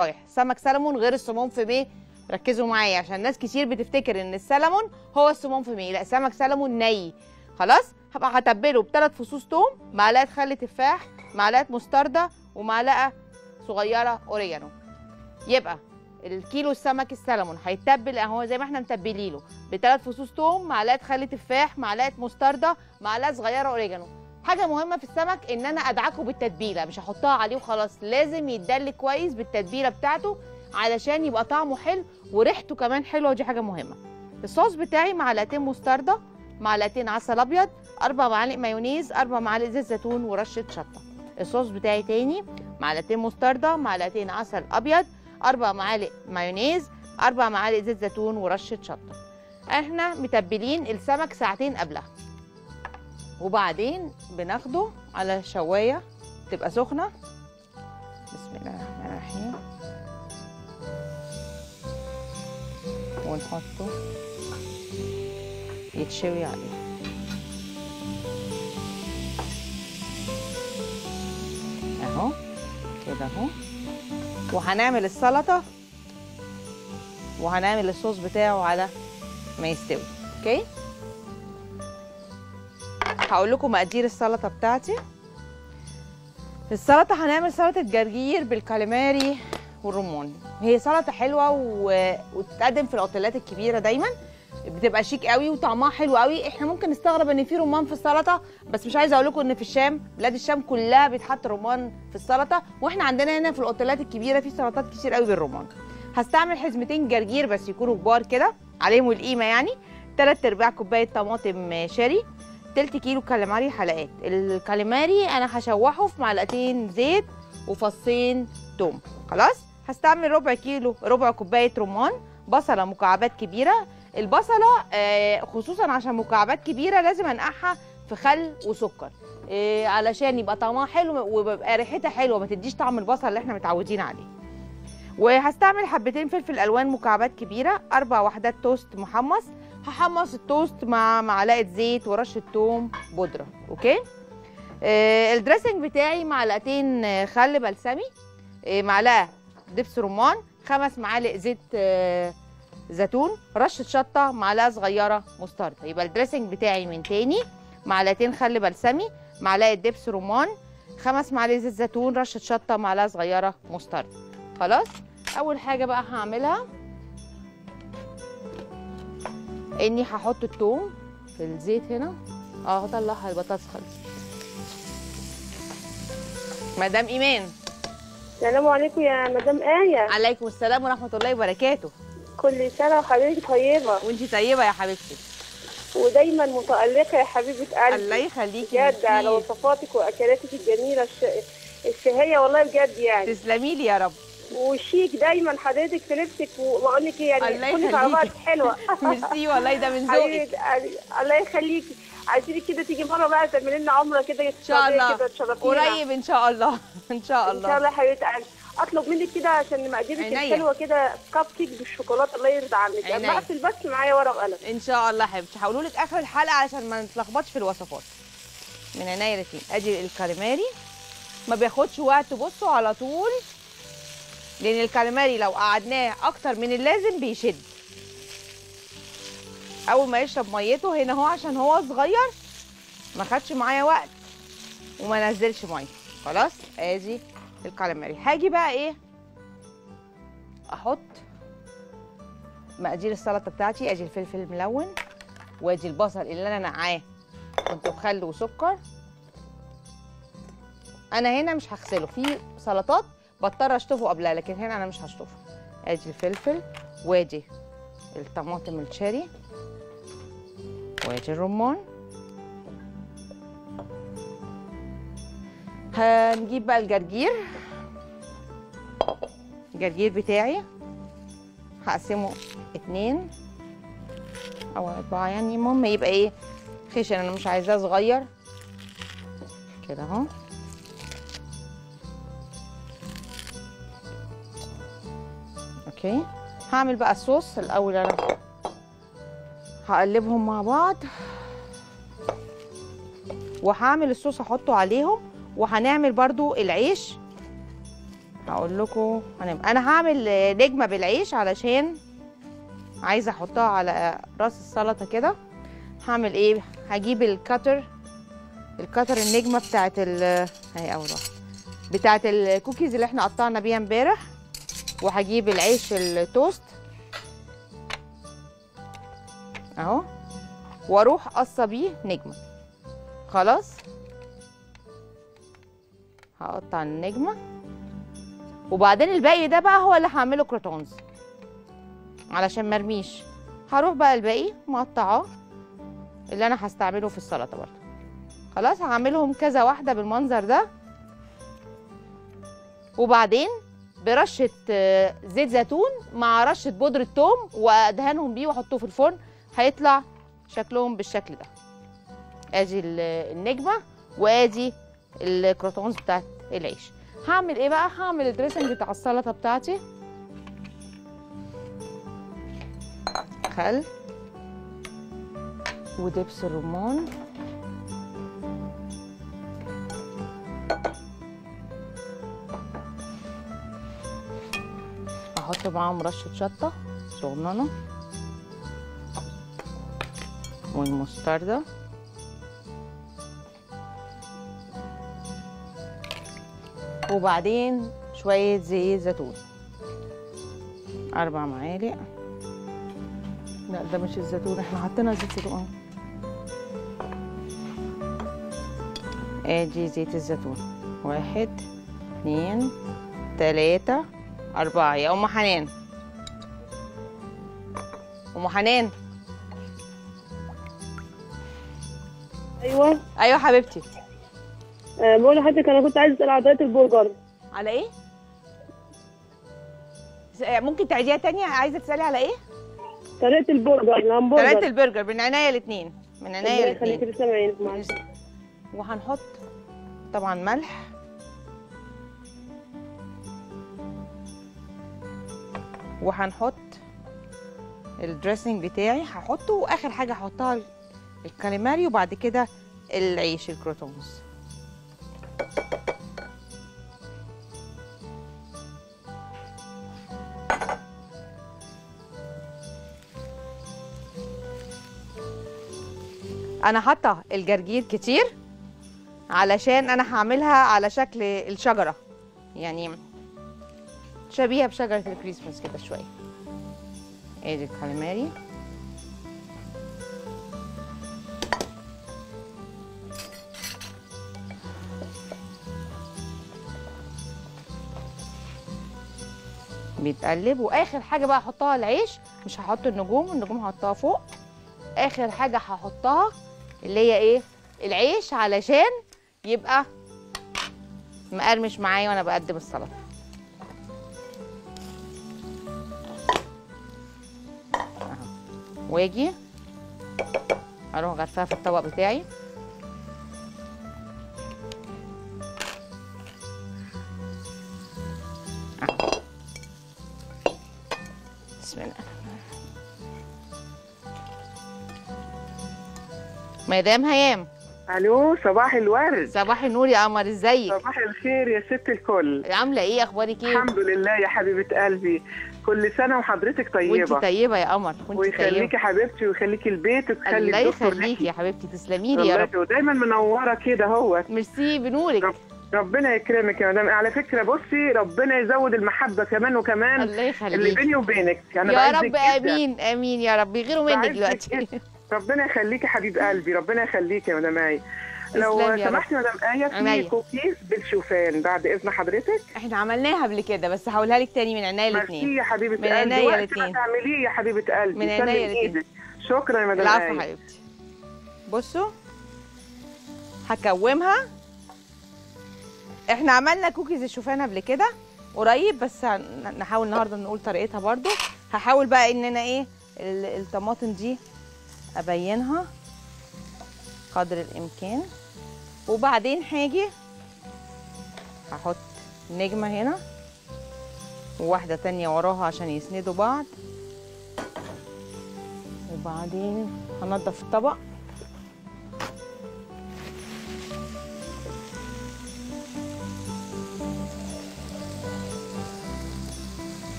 رايح سمك سلمون غير السمون في ميه ركزوا معايا عشان ناس كتير بتفتكر ان السلمون هو السمون في ميه لا سمك سلمون ني خلاص هبقى هتبله بثلاث فصوص توم معلقه خل تفاح معلقه مستردة ومعلقه صغيره اوريجانو يبقى الكيلو السمك السلمون هيتبل اهو زي ما احنا متبلينه بثلاث فصوص توم معلقه خل تفاح معلقه مستردة معلقه صغيره اوريجانو حاجه مهمه في السمك ان انا ادعكه بالتتبيله مش هحطها عليه وخلاص لازم يتدل كويس بالتتبيله بتاعته علشان يبقى طعمه حلو وريحته كمان حلوه ودي حاجه مهمه الصوص بتاعي معلقتين مستردة معلقتين عسل ابيض اربع معالق مايونيز اربع معالق زيت زيتون ورشه شطه الصوص بتاعي تاني معلقتين مستردة معلقتين عسل ابيض اربع معالق مايونيز اربع معالق زيت زيتون ورشه شطه احنا متبلين السمك ساعتين قبلها وبعدين بناخده على شوايه تبقى سخنه بسم الله الرحمن الرحيم ونحطه يتشوي عليه اهو كده اهو وهنعمل السلطه وهنعمل الصوص بتاعه على ما يستوي اوكي هقول لكم مقادير السلطه بتاعتي السلطه هنعمل سلطه جرجير بالكاليماري والرمان هي سلطه حلوه و... وتتقدم في الاوتيلات الكبيره دايما بتبقى شيك قوي وطعمها حلو قوي احنا ممكن نستغرب ان في رمان في السلطه بس مش عايزه اقول لكم ان في الشام بلاد الشام كلها بيتحط رمان في السلطه واحنا عندنا هنا في الاوتيلات الكبيره في سلطات كتير قوي بالرمان هستعمل حزمتين جرجير بس يكونوا كبار كده عليهم القيمه يعني تلات ارباع كوبايه طماطم شاري تلت كيلو كاليماري حلقات الكاليماري انا هشوحه في معلقتين زيت وفصين توم خلاص هستعمل ربع كيلو ربع كوبايه رمان بصله مكعبات كبيره البصله آه، خصوصا عشان مكعبات كبيره لازم انقعها في خل وسكر آه، علشان يبقى طعمها حلو ويبقى ريحتها حلوه ما تديش طعم البصل اللي احنا متعودين عليه وهستعمل حبتين فلفل الوان مكعبات كبيره اربع وحدات توست محمص هحمص التوست مع معلقه زيت ورشه توم بودره اوكي آه الدريسنج بتاعي معلقتين آه، خل بلسمي آه معلقه دبس رمان خمس معالق زيت آه زيتون رشه شطه معلقه صغيره مستردة يبقى الدريسنج بتاعي من تاني معلقتين خل بلسمي معلقه دبس رمان خمس معالق زيت زيتون رشه شطه معلقه صغيره مستردة خلاص اول حاجه بقى هعملها اني هحط الثوم في الزيت هنا اه طلعها البطاطس خلص مدام ايمان السلام عليكم يا مدام آية عليكم السلام ورحمه الله وبركاته كل سنة وحضرتك طيبة وانتي طيبه يا حبيبتي ودايما متألقة يا حبيبة قلبي الله يخليكي بجد ميرسي. على وصفاتك وأكلاتك الجميلة الش... الشهية والله بجد يعني تسلمي لي يا رب وشيك دايما حضرتك في لبسك وبقول لك إيه الله يعني كلك على بعض يخليكي. حلوة ميرسي والله ده من ذوقك حبيبة قلبي، الله يخليكي عايزينك كده تيجي مرة بقى تعملي لنا عمرة كده ان شاء الله كده تشرفينا قريب ان شاء الله ان شاء ان شاء الله الله يا حبيبه قلبي اطلب منك كده عشان مقاديرك عينيا. الحلوه كده كاب كيك بالشوكولاته الله يرضى عنك عينيا. اما اقفل بس معايا ورقه وقلم ان شاء الله يا حبيبتي هقوله لك اخر الحلقه علشان ما نتلخبطش في الوصفات من عينيا الاثنين ادي الكاليماري ما بياخدش وقت بصوا على طول لان الكاليماري لو قعدناه اكتر من اللازم بيشد اول ما يشرب ميته هنا هو عشان هو صغير ما خدش معايا وقت وما نزلش ميه خلاص ادي الكاليماري هاجي بقى ايه احط مقادير السلطه بتاعتي ادي الفلفل الملون وادي البصل اللي انا نقعاه كنت بخل وسكر انا هنا مش هغسله في سلطات بضطر اشطفه قبلها لكن هنا انا مش هشطفه ادي الفلفل وادي الطماطم الشيري وادي الرمان هنجيب بقى الجرجير الجرجير بتاعي هقسمه اتنين او اربعة يعني المهم يبقى ايه خشن انا مش عايزاه صغير كده اهو اوكي هعمل بقى الصوص الاول انا هقلبهم مع بعض وهعمل الصوص احطه عليهم وهنعمل برضو العيش هقول لكم هنبقى انا هعمل آه، نجمه بالعيش علشان عايزه احطها على راس السلطه كده هعمل ايه هجيب الكاتر الكاتر النجمه بتاعت ال اهي اول واحده بتاعت الكوكيز اللي احنا قطعنا بيها امبارح وهجيب العيش التوست اهو واروح قصه بيه نجمه خلاص هقطع النجمه وبعدين الباقي ده بقى هو اللي هعمله كروتونز علشان مرميش هروح بقى الباقي مقطعاه اللي انا هستعمله في السلطه برضه خلاص هعملهم كذا واحده بالمنظر ده وبعدين برشه آه، زيت زيتون مع رشه بودره ثوم وادهنهم بيه واحطه في الفرن هيطلع شكلهم بالشكل ده ادي ال- النجمه وادي الكروتونز بتاعت العيش هعمل ايه بقى هعمل الدريسنج بتاع السلطه بتاعتي خل ودبس الرمان احط معاهم رشه شطه صغننه والمستردة وبعدين شوية زيت زيتون أربع معالق لا ده مش الزيتون احنا حطينا زيت زيتون اهو ادي زيت الزيتون واحد اتنين تلاتة أربعة يا أم حنان أم حنان ايوه أيوة حبيبتي أه بقول لحضرتك انا كنت عايزه اسال على طريقه البرجر على إيه؟ س- ممكن تعيديها تانية عايزة تسألي على إيه؟ طريقه البرجر الهمبرجر طريقة البرجر من عينيا الاتنين من عينيا الله يخليكي الاتنين تسلمي عينك معلش وهنحط طبعا ملح وهنحط الدريسنج بتاعي هحطه واخر حاجه هحطها الكاليماري وبعد كده العيش الكروتونز انا حاطه الجرجير كتير علشان انا هعملها على شكل الشجره يعني شبيهه بشجره الكريسماس كده شويه ادي الكاليماري بيتقلب واخر حاجه بقى احطها العيش مش هحط النجوم النجوم هحطها فوق اخر حاجه هحطها اللي هي ايه العيش علشان يبقى مقرمش معايا وانا بقدم السلطه أهو. واجي اروح غرفها في الطبق بتاعي أهو. بسم الله مدام هيام الو صباح الورد صباح النور يا قمر ازيك صباح الخير يا ست الكل عامله ايه اخبارك ايه الحمد لله يا حبيبه قلبي كل سنه وحضرتك وانت طيبه طيبه يا قمر وانت ويخليكي طيبه حبيبتي ويخليكي البيت وتخلي الله الدكتور يخليكي يا نحي. حبيبتي تسلمي لي يا رب والله ودايما منوره كده هو ميرسي بنورك رب- ربنا يكرمك يا مدام على فكره بصي ربنا يزود المحبه كمان وكمان الله اللي يخليك بيني وبينك انا يا بعزك رب جداً. امين امين يا رب يغيروا منك بعزك دلوقتي جداً. ربنا يخليكي حبيب قلبي ربنا يخليكي يا مدام آية لو تسلم يا رب. سمحتي يا مدام آية عينيا. في كوكيز بالشوفان بعد اذن حضرتك احنا عملناها قبل كده بس هقولها لك تاني من عينيا ميرسي الاثنين يا حبيبه من قلبي عينيا وقت الاتنين. ما تعمليه يا حبيبه قلبي من سلم عينيا الاتنين. ايدك شكرا يا مدام العفو آية. حبيبتي بصوا هكومها احنا عملنا كوكيز الشوفان قبل كده قريب بس هن- نحاول النهارده نقول طريقتها برضو هحاول بقى ان انا ايه ال- الطماطم دي ابينها قدر الامكان وبعدين هاجي هحط نجمه هنا وواحده تانية وراها عشان يسندوا بعض وبعدين هنضف الطبق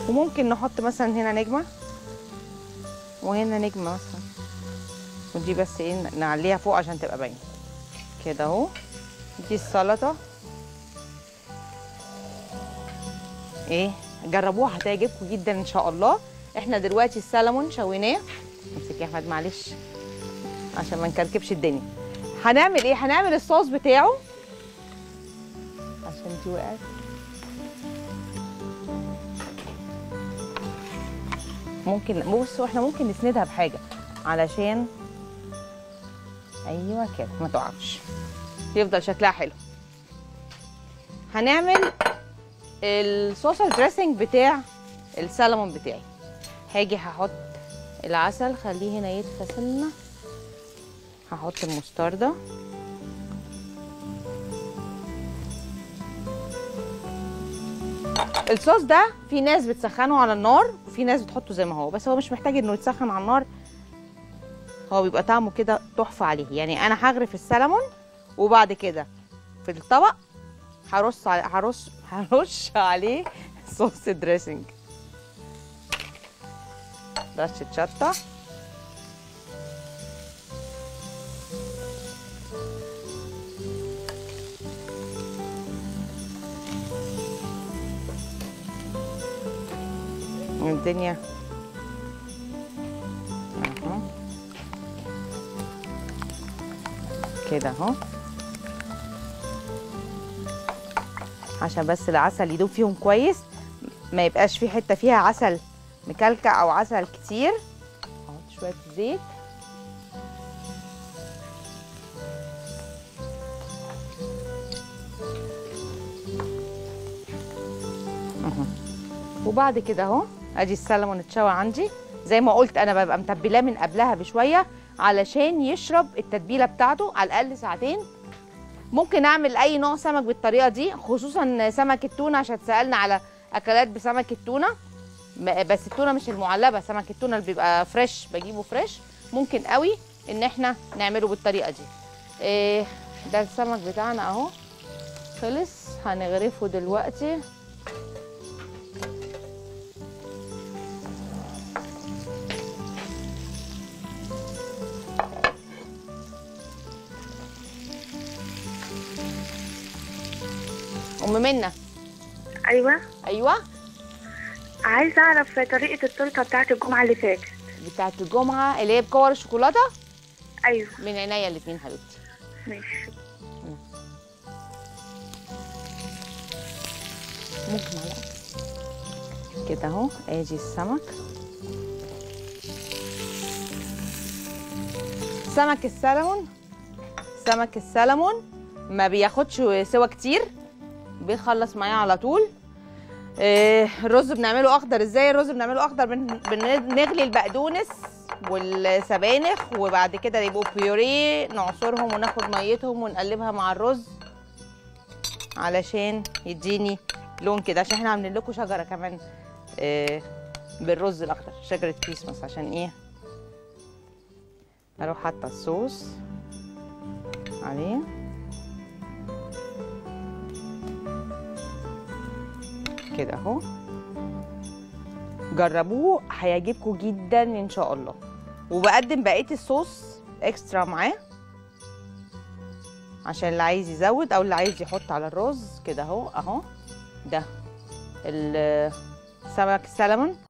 وممكن نحط مثلا هنا نجمه وهنا نجمه مثلا ودي بس ايه نعليها فوق عشان تبقى باينه كده اهو دي السلطه ايه جربوها هتعجبكم جدا ان شاء الله احنا دلوقتي السلمون شويناه امسك يا احمد معلش عشان ما نكركبش الدنيا هنعمل ايه هنعمل الصوص بتاعه عشان دي وقعت ممكن بصوا احنا ممكن نسندها بحاجه علشان ايوه كده ما تقعش يفضل شكلها حلو هنعمل الصوص الدريسنج بتاع السلمون بتاعي هاجي هحط العسل خليه هنا يدفى سنه هحط المستردة الصوص ده في ناس بتسخنه على النار وفي ناس بتحطه زي ما هو بس هو مش محتاج انه يتسخن على النار هو بيبقى طعمه كده تحفه عليه يعني انا هغرف السلمون وبعد كده في الطبق هرص على هرص هرش عليه صوص دريسنج رشه شطه الدنيا اهو كده اهو عشان بس العسل يدوب فيهم كويس ما يبقاش في حته فيها عسل مكلكع او عسل كتير احط شويه زيت اهو وبعد كده اهو ادي السلمون اتشوى عندي زي ما قلت انا ببقى متبلاه من قبلها بشويه علشان يشرب التتبيله بتاعته على الاقل ساعتين ممكن اعمل اي نوع سمك بالطريقه دي خصوصا سمك التونه عشان اتسالنا على اكلات بسمك التونه م- بس التونه مش المعلبه سمك التونه اللي بيبقى فريش بجيبه فريش ممكن قوي ان احنا نعمله بالطريقه دي إيه ده السمك بتاعنا اهو خلص هنغرفه دلوقتي ام منى ايوه ايوه عايزه اعرف طريقه التورته بتاعت الجمعه اللي فاتت بتاعت الجمعه اللي هي بكور الشوكولاته ايوه من عينيا الاثنين حبيبتي ماشي ممكن معلقه كده اهو ادي السمك سمك السلمون سمك السلمون ما بياخدش سوا كتير بيخلص معايا على طول آه، الرز بنعمله اخضر ازاي الرز بنعمله اخضر بن- بنغلي البقدونس والسبانخ وبعد كده يبقوا بيوريه نعصرهم وناخد ميتهم ونقلبها مع الرز علشان يديني لون كده عشان احنا عاملين لكم شجره كمان آه، بالرز الاخضر شجره كريسماس عشان ايه اروح حاطه الصوص عليه كده اهو جربوه هيعجبكم جدا ان شاء الله وبقدم بقيه الصوص اكسترا معاه عشان اللي عايز يزود او اللي عايز يحط على الرز كده اهو اهو ده السمك السلمون